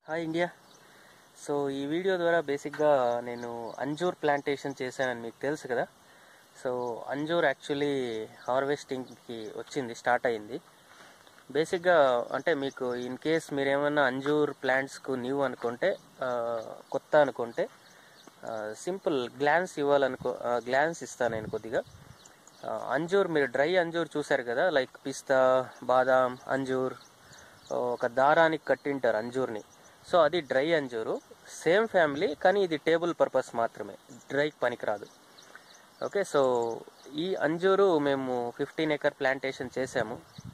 hi India so ఈ video ద్వారా బేసిక్గా నేను అంజూర్ ప్లాంటేషన్ చేశానని మీకు తెలుసు కదా సో అంజూర్ యాక్చువల్లీ హార్వెస్టింగ్కి వచ్చింది స్టార్ట్ అయింది బేసిక్గా అంటే మీకు ఇన్ కేస్ మీరేమన్నా అంజూర్ ప్లాంట్స్కు న్యూ అనుకుంటే ఆ, కొత్త అనుకుంటే సింపుల్ గ్లాన్స్ ఇవ్వాలనుకో గ్లాన్స్ ఇస్తాను నేను కొద్దిగా ఆ, అంజూర్ మీరు డ్రై అంజూర్ చూశారు కదా లైక్ పిస్తా బాదాం అంజూర్ ఒక దారానికి కట్టింటారు అంజూర్ని సో అది డ్రై అంజూరు సేమ్ ఫ్యామిలీ కానీ ఇది టేబుల్ పర్పస్ మాత్రమే డ్రైకి పనికిరాదు ఓకే సో ఈ అంజూరు మేము ఫిఫ్టీన్ ఎకర్ ప్లాంటేషన్ చేసాము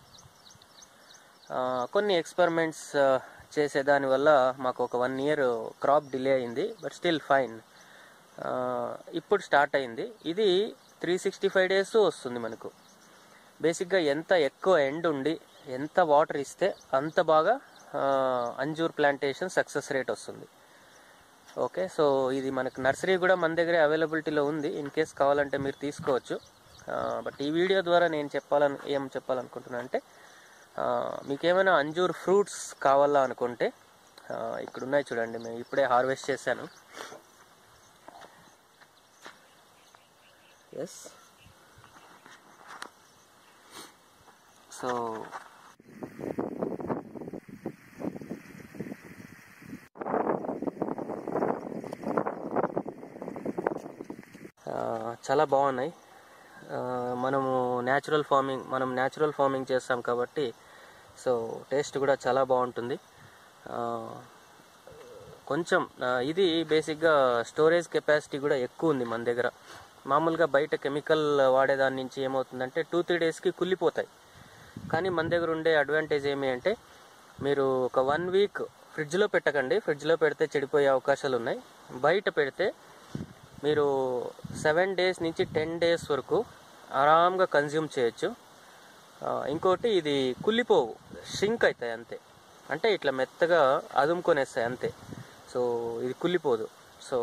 ఆ, కొన్ని ఎక్స్పెరిమెంట్స్ చేసే దానివల్ల మాకు ఒక వన్ ఇయర్ క్రాప్ డిలే అయింది బట్ స్టిల్ ఫైన్ ఇప్పుడు స్టార్ట్ అయింది ఇది త్రీ సిక్స్టీ ఫైవ్ డేస్ వస్తుంది మనకు బేసిక్గా ఎంత ఎక్కువ ఎండ్ ఉండి ఎంత వాటర్ ఇస్తే అంత బాగా ఆ, అంజూర్ ప్లాంటేషన్ సక్సెస్ రేట్ వస్తుంది ఓకే సో ఇది మనకు నర్సరీ కూడా మన దగ్గరే అవైలబిలిటీలో ఉంది ఇన్ కేస్ కావాలంటే మీరు తీసుకోవచ్చు బట్ ఈ వీడియో ద్వారా నేను చెప్పాలని ఏం చెప్పాలనుకుంటున్నా అంటే ఆ, మీకేమైనా అంజూర్ ఫ్రూట్స్ కావాలా అనుకుంటే ఆ, ఇక్కడ ఉన్నాయి చూడండి మేము ఇప్పుడే హార్వెస్ట్ చేశాను ఎస్ సో ఆ, చాలా బాగున్నాయి ఆ, మనము న్యాచురల్ ఫార్మింగ్ మనం న్యాచురల్ ఫార్మింగ్ చేస్తాం కాబట్టి సో టేస్ట్ కూడా చాలా బాగుంటుంది ఆ, కొంచెం ఆ, ఇది బేసిక్గా స్టోరేజ్ కెపాసిటీ కూడా ఎక్కువ ఉంది మన దగ్గర మామూలుగా బయట కెమికల్ వాడేదాని నుంచి ఏమవుతుందంటే టూ త్రీ డేస్కి కుళ్ళిపోతాయి కానీ మన దగ్గర ఉండే అడ్వాంటేజ్ ఏమి అంటే మీరు ఒక వన్ వీక్ ఫ్రిడ్జ్లో పెట్టకండి ఫ్రిడ్జ్లో పెడితే చెడిపోయే అవకాశాలు ఉన్నాయి బయట పెడితే మీరు సెవెన్ డేస్ నుంచి టెన్ డేస్ వరకు ఆరాంగా కన్జ్యూమ్ చేయొచ్చు ఆ, ఇంకోటి ఇది కుళ్ళిపోవు షింక్ అవుతాయి అంతే అంటే ఇట్లా మెత్తగా అదుముకొనేస్తాయి అంతే సో ఇది కుళ్ళిపోదు సో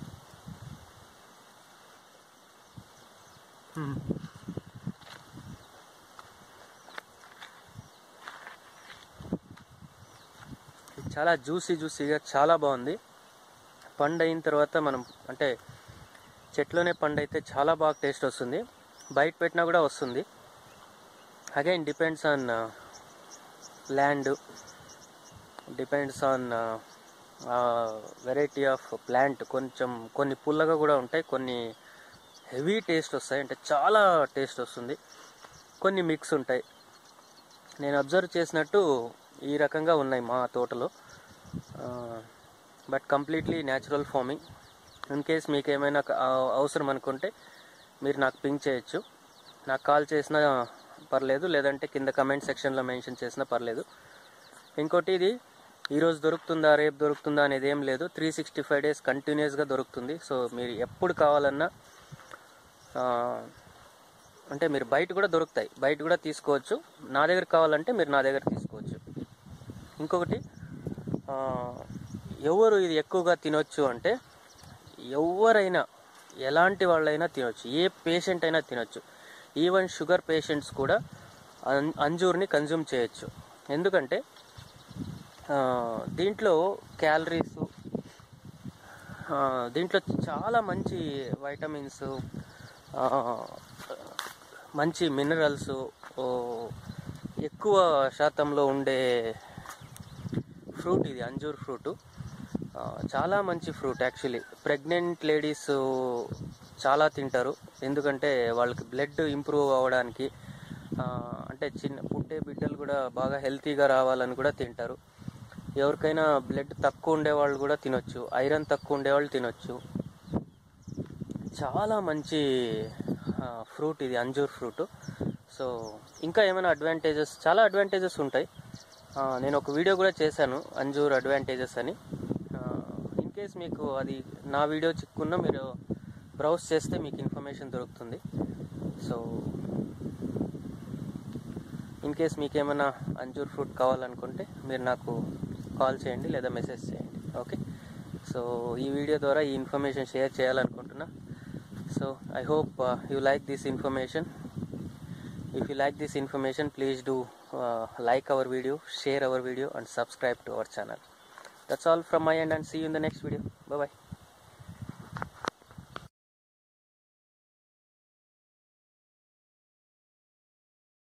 ఇది చాలా జ్యూసీ జ్యూసీగా చాలా బాగుంది పండు అయిన తర్వాత మనం అంటే చెట్లోనే పండు అయితే చాలా బాగా టేస్ట్ వస్తుంది బయట పెట్టినా కూడా వస్తుంది again depends on land depends on variety of plant కొంచెం కొన్ని పుల్లగా కూడా ఉంటాయి కొన్ని హెవీ టేస్ట్ వస్తాయి అంటే చాలా టేస్ట్ వస్తుంది కొన్ని మిక్స్ ఉంటాయి నేను అబ్జర్వ్ చేసినట్టు ఈ రకంగా ఉన్నాయి మా తోటలో but completely natural farming in case మీకు ఏమైనా క- ఆ- అవసరం అనుకుంటే మీరు నాకు పింక్ చేయొచ్చు నాకు కాల్ చేసినా పర్లేదు లేదంటే కింద కమెంట్ సెక్షన్లో మెన్షన్ చేసినా పర్లేదు ఇంకోటి ఇది ఈరోజు దొరుకుతుందా రేపు దొరుకుతుందా అనేది ఏం లేదు త్రీ సిక్స్టీ ఫైవ్ డేస్ కంటిన్యూస్గా దొరుకుతుంది సో మీరు ఎప్పుడు కావాలన్నా ఆ, అంటే మీరు బయట కూడా దొరుకుతాయి బయట కూడా తీసుకోవచ్చు నా దగ్గర కావాలంటే మీరు నా దగ్గర తీసుకోవచ్చు ఇంకొకటి ఆ, ఎవరు ఇది ఎక్కువగా తినొచ్చు అంటే ఎవరైనా ఎలాంటి వాళ్ళైనా తినొచ్చు ఏ పేషెంట్ అయినా తినొచ్చు ఈవెన్ షుగర్ పేషెంట్స్ కూడా అం- అంజూర్ని కన్జ్యూమ్ చేయొచ్చు ఎందుకంటే ఆ, దీంట్లో క్యాలరీస్ దీంట్లో చాలా మంచి వైటమిన్స్ మంచి మినరల్స్ ఎక్కువ శాతంలో ఉండే ఫ్రూట్ ఇది అంజూర్ ఫ్రూట్ చాలా మంచి ఫ్రూట్ యాక్చువల్లీ ప్రెగ్నెంట్ లేడీస్ చాలా తింటారు ఎందుకంటే వాళ్ళకి బ్లడ్ ఇంప్రూవ్ అవ్వడానికి ఆ, అంటే చిన్న పుట్టే బిడ్డలు కూడా బాగా హెల్తీగా రావాలని కూడా తింటారు ఎవరికైనా బ్లడ్ తక్కువ ఉండేవాళ్ళు కూడా తినొచ్చు ఐరన్ తక్కువ ఉండేవాళ్ళు తినొచ్చు చాలా మంచి ఫ్రూట్ ఇది అంజూర్ ఫ్రూట్ సో ఇంకా ఏమైనా అడ్వాంటేజెస్ చాలా అడ్వాంటేజెస్ ఉంటాయి ఆ, నేను ఒక వీడియో కూడా చేశాను అంజూర్ అడ్వాంటేజెస్ అని ఇన్ కేస్ మీకు అది నా వీడియో చిక్కున్నా మీరు బ్రౌజ్ చేస్తే మీకు ఇన్ఫర్మేషన్ దొరుకుతుంది సో ఇన్ కేస్ మీకు ఏమైనా అంజూర్ ఫ్రూట్ కావాలనుకుంటే మీరు నాకు కాల్ చేయండి లేదా మెసేజ్ చేయండి ఓకే సో ఈ వీడియో ద్వారా ఈ ఇన్ఫర్మేషన్ షేర్ చేయాలనుకుంటున్నా so I hope you like this information if you like this information please do uh, like our video share our video and subscribe to our channel that's all from my end and see in the next video bye